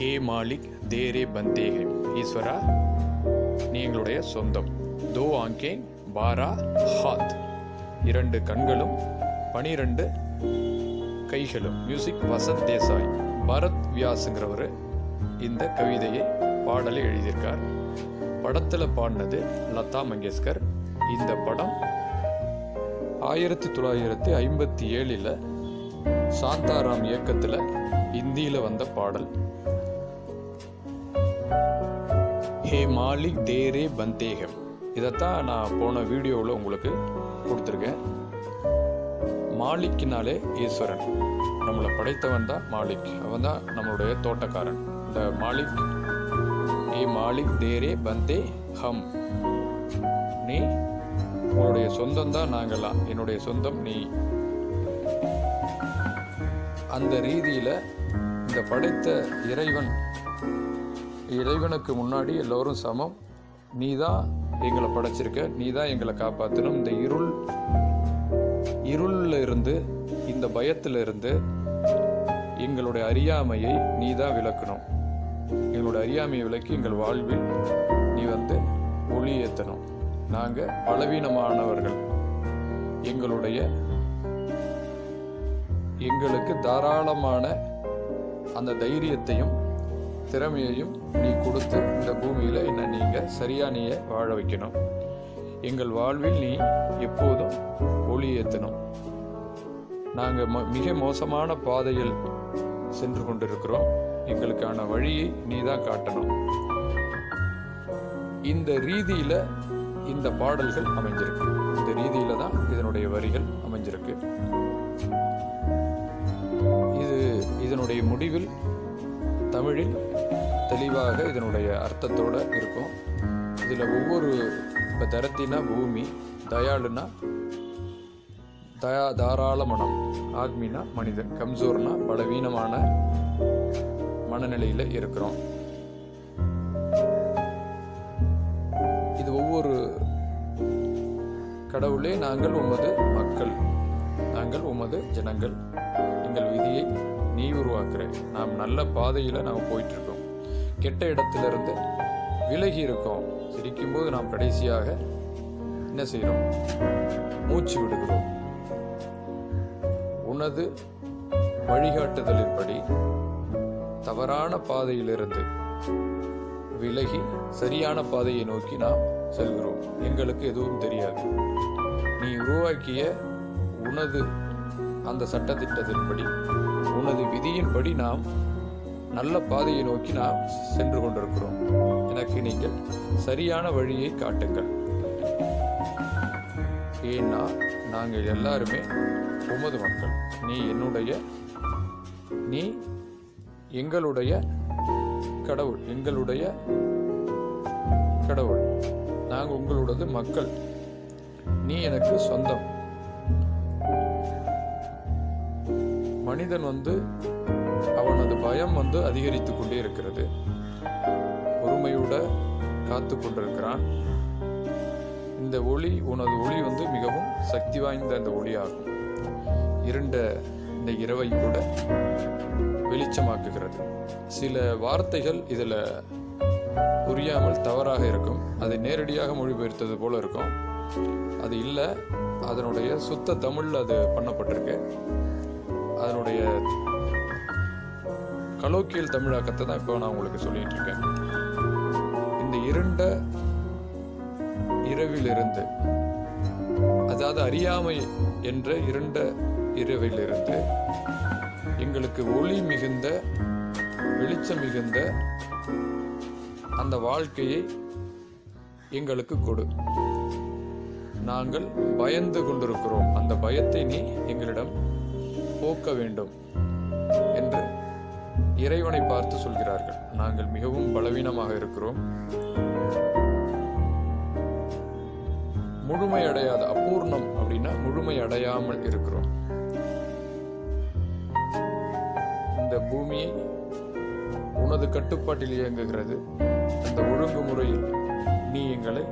ஹே மாலிக் தேரே பந்தேகே ஈஸ்வரா நீ எங்களுடைய சொந்தம் தோ ஆங்கே பாரா ஹாத் இரண்டு கண்களும் பனிரெண்டு கைகளும் மியூசிக் வசந்த் தேசாய் பரத் வியாஸுங்கிறவர் இந்த கவிதையை பாடலை எழுதியிருக்கார் படத்தில் பாடினது லதா மங்கேஷ்கர் இந்த படம் ஆயிரத்தி தொள்ளாயிரத்தி ஐம்பத்தி ஏழில் சாந்தாராம் இயக்கத்தில் இந்தியில் வந்த பாடல் ஹே மாலிக் தேரே பந்தேகம் இதைத்தான் நான் போன வீடியோவில் உங்களுக்கு கொடுத்துருக்கேன் மாலிக்கினாலே ஈஸ்வரன் நம்மளை படைத்தவன் தான் மாலிக் அவன் தான் நம்மளுடைய தோட்டக்காரன் இந்த மாலிக் ஏ மாலிக் தேரே பந்தே ஹம் நீ உன்னுடைய சொந்தம் தான் நாங்கள்லாம் என்னுடைய சொந்தம் நீ அந்த ரீதியில இந்த படைத்த இறைவன் இறைவனுக்கு முன்னாடி எல்லோரும் சமம் நீ தான் எங்களை படைச்சிருக்க நீ தான் எங்களை காப்பாற்றணும் இந்த இருள் இருளில் இருந்து இந்த பயத்தில் இருந்து எங்களுடைய அறியாமையை நீ தான் விளக்கணும் எங்களுடைய அறியாமையை விளக்கி எங்கள் வாழ்வில் நீ வந்து ஒளி ஏற்றணும் நாங்கள் பலவீனமானவர்கள் எங்களுடைய எங்களுக்கு தாராளமான அந்த தைரியத்தையும் திறமையையும் நீ கொடுத்து இந்த பூமியில் என்ன நீங்கள் சரியா நீயே வாழ வைக்கணும் எங்கள் வாழ்வில் நீ எப்போதும் ஒளி ஏற்றணும் நாங்கள் ம மிக மோசமான பாதையில் சென்று கொண்டிருக்கிறோம் எங்களுக்கான வழியை நீ தான் காட்டணும் இந்த ரீதியில இந்த பாடல்கள் அமைஞ்சிருக்கு இந்த ரீதியில தான் இதனுடைய வரிகள் அமைஞ்சிருக்கு இது இதனுடைய முடிவில் தமிழில் தெளிவாக இதனுடைய அர்த்தத்தோட இருக்கும் இதில் ஒவ்வொரு இப்போ தரத்தினா பூமி தயாளுனா தயா தாராள மனம் ஆக்மினா மனிதன் கம்சோர்னா பலவீனமான மனநிலையில் இருக்கிறோம் இது ஒவ்வொரு கடவுளே நாங்கள் உமது மக்கள் நாங்கள் உமது ஜனங்கள் எங்கள் விதியை நீ உருவாக்குற நாம் நல்ல பாதையில் நாம் போயிட்டு இருக்கோம் கெட்ட இடத்துல இருந்து விலகி இருக்கோம் சிரிக்கும்போது நாம் கடைசியாக என்ன செய்கிறோம் மூச்சு விடுகிறோம் உனது வழிகாட்டுதலின்படி தவறான பாதையிலிருந்து விலகி சரியான பாதையை நோக்கி நாம் செல்கிறோம் எங்களுக்கு எதுவும் தெரியாது நீ உருவாக்கிய உனது அந்த சட்டத்திட்டத்தின்படி உனது விதியின்படி நாம் நல்ல பாதையை நோக்கி நாம் சென்று கொண்டிருக்கிறோம் எனக்கு நீங்கள் சரியான வழியை காட்டுங்கள் ஏன்னா நாங்கள் எல்லாருமே உமது மக்கள் நீ என்னுடைய நீ எங்களுடைய கடவுள் எங்களுடைய கடவுள் நாங்கள் உங்களோடது மக்கள் நீ எனக்கு சொந்தம் மனிதன் வந்து அவனது பயம் வந்து அதிகரித்து கொண்டே இருக்கிறது பொறுமையோட காத்து கொண்டிருக்கிறான் இந்த ஒளி உனது ஒளி வந்து மிகவும் சக்தி வாய்ந்த அந்த ஒளியாகும் இருண்ட இந்த இரவை கூட வெளிச்சமாக்குகிறது சில வார்த்தைகள் இதில் புரியாமல் தவறாக இருக்கும் அதை நேரடியாக மொழிபெயர்த்தது போல இருக்கும் அது இல்லை அதனுடைய சுத்த தமிழில் அது பண்ணப்பட்டிருக்கு அதனுடைய கலோக்கியல் தமிழாக்கத்தை தான் இப்போ நான் உங்களுக்கு சொல்லிட்டு இருக்கேன் இந்த இருண்ட இரவிலிருந்து அதாவது அறியாமை என்ற இருண்ட இரவிலிருந்து எங்களுக்கு ஒளி மிகுந்த வெளிச்சம் மிகுந்த அந்த வாழ்க்கையை எங்களுக்கு கொடு நாங்கள் பயந்து கொண்டிருக்கிறோம் அந்த பயத்தை நீ எங்களிடம் போக்க வேண்டும் என்று இறைவனை பார்த்து சொல்கிறார்கள் நாங்கள் மிகவும் பலவீனமாக இருக்கிறோம் முழுமை அடையாத அபூர்ணம் அப்படின்னா முழுமை அடையாமல் இருக்கிறோம் இந்த பூமியை உனது கட்டுப்பாட்டில் இயங்குகிறது அந்த ஒழுங்குமுறையில் நீ எங்களை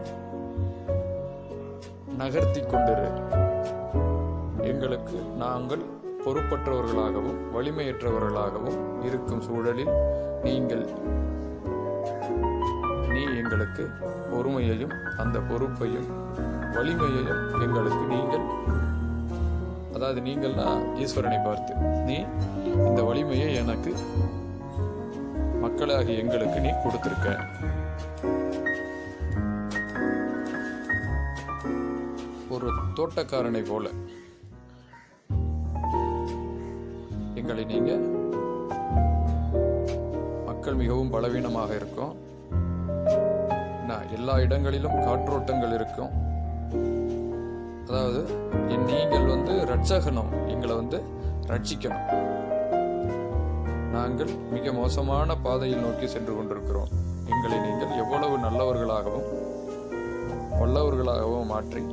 நகர்த்தி கொண்டிரு எங்களுக்கு நாங்கள் பொறுப்பற்றவர்களாகவும் வலிமையற்றவர்களாகவும் இருக்கும் சூழலில் நீங்கள் நீ எங்களுக்கு பொறுமையையும் அந்த பொறுப்பையும் வலிமையையும் எங்களுக்கு நீங்கள் அதாவது நீங்கள்னா ஈஸ்வரனை பார்த்து நீ இந்த வலிமையை எனக்கு மக்களாகி எங்களுக்கு நீ கொடுத்திருக்க ஒரு தோட்டக்காரனை போல எங்களை நீங்க மக்கள் மிகவும் பலவீனமாக இருக்கும் என்ன, எல்லா இடங்களிலும் காற்றோட்டங்கள் இருக்கும் அதாவது என் நீங்கள் வந்து ரட்சகனும் எங்களை வந்து ரட்சிக்கணும் நாங்கள் மிக மோசமான பாதையில் நோக்கி சென்று கொண்டிருக்கிறோம் எங்களை நீங்கள் எவ்வளவு நல்லவர்களாகவும் வல்லவர்களாகவும் மாற்றி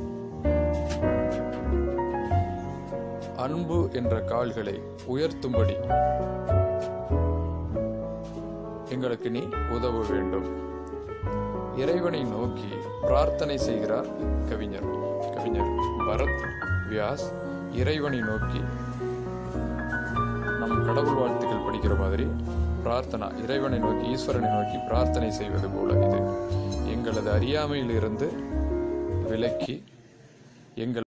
அன்பு என்ற கால்களை உயர்த்தும்படி எங்களுக்கு நீ உதவ வேண்டும் இறைவனை நோக்கி பிரார்த்தனை செய்கிறார் கவிஞர் கவிஞர் பரத் வியாஸ் இறைவனை நோக்கி நம் கடவுள் வாழ்த்துக்கள் படிக்கிற மாதிரி பிரார்த்தனா இறைவனை நோக்கி ஈஸ்வரனை நோக்கி பிரார்த்தனை செய்வது போல இது எங்களது அறியாமையில் இருந்து விலக்கி எங்கள்